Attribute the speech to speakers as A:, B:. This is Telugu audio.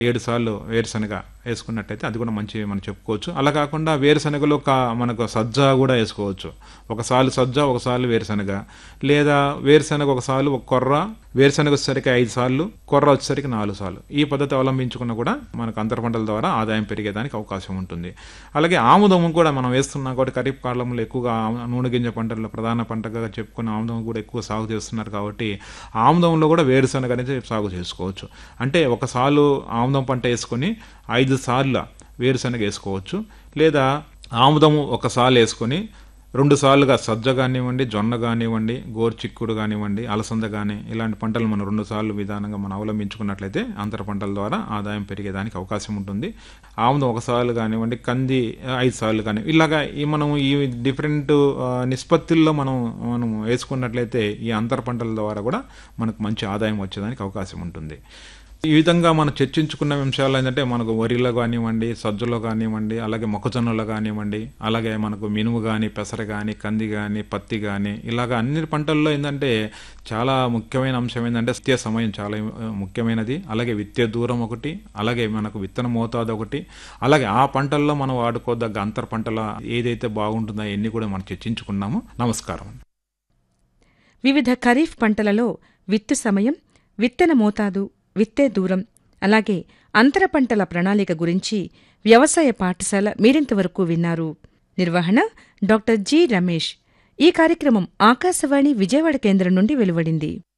A: ఏడు సార్లు వేరుశనగ వేసుకున్నట్టయితే అది కూడా మంచి మనం చెప్పుకోవచ్చు అలా కాకుండా వేరుశనగలో కా మనకు సజ్జ కూడా వేసుకోవచ్చు ఒకసారి సజ్జ ఒకసారి వేరుశనగ లేదా వేరుశనగ ఒకసారి ఒక కొర్ర వేరుశనగ వచ్చేసరికి ఐదు సార్లు కొర్ర వచ్చేసరికి నాలుగు సార్లు ఈ పద్ధతి అవలంబించుకున్న కూడా మనకు అంతర పంటల ద్వారా ఆదాయం పెరిగేదానికి అవకాశం ఉంటుంది అలాగే ఆముదము కూడా మనం వేస్తున్నాం కాబట్టి ఖరీఫ్ కాలంలో ఎక్కువగా ఆము- నూనె గింజ పంటల్లో ప్రధాన పంటగా చెప్పుకున్న ఆముదం కూడా ఎక్కువ సాగు చేస్తున్నారు కాబట్టి ఆముదంలో కూడా వేరుశనగ అనేది సాగు చేసుకోవచ్చు అంటే ఒక సాలు ఆముదం పంట వేసుకొని ఐదు సార్లు వేరుశనగ వేసుకోవచ్చు లేదా ఆముదము ఒక సాలు వేసుకొని రెండు సార్లుగా సజ్జ కానివ్వండి జొన్న కానివ్వండి గోరుచిక్కుడు కానివ్వండి అలసంద కానీ ఇలాంటి పంటలు మనం రెండు సార్లు విధానంగా మనం అవలంబించుకున్నట్లయితే అంతర పంటల ద్వారా ఆదాయం పెరిగేదానికి అవకాశం ఉంటుంది ఆముదం ఒక సార్లు కానివ్వండి కంది ఆ, ఐదు సార్లు కానీ ఇలాగా ఈ మనం ఈ డిఫరెంట్ ఆ, నిష్పత్తుల్లో మనం మనం వేసుకున్నట్లయితే ఈ అంతర పంటల ద్వారా కూడా మనకు మంచి ఆదాయం వచ్చేదానికి అవకాశం ఉంటుంది ఈ విధంగా మనం చర్చించుకున్న అంశాలు ఏంటంటే మనకు వరిలో కానివ్వండి సజ్జలో కానివ్వండి అలాగే మొక్కజొన్నలో కానివ్వండి అలాగే మనకు మినుము కానీ పెసర కానీ కంది కానీ పత్తి కానీ ఇలాగ అన్ని పంటల్లో ఏంటంటే చాలా ముఖ్యమైన అంశం ఏంటంటే విత్తే సమయం చాలా ఆ, ముఖ్యమైనది అలాగే విత్తే దూరం ఒకటి అలాగే మనకు విత్తన మోతాదు ఒకటి అలాగే ఆ పంటల్లో మనం వాడుకోదగ్గ అంతర పంటల ఏదైతే బాగుంటుందో అవన్నీ కూడా మనం చర్చించుకున్నాము నమస్కారం
B: వివిధ ఖరీఫ్ పంటలలో విత్తు సమయం విత్తన మోతాదు విత్తే దూరం అలాగే అంతర పంటల ప్రణాళిక గురించి వ్యవసాయ పాఠశాల మీరింతవరకు విన్నారు నిర్వహణ డాక్టర్ జి రమేష్ ఈ కార్యక్రమం ఆకాశవాణి విజయవాడ కేంద్రం నుండి వెలువడింది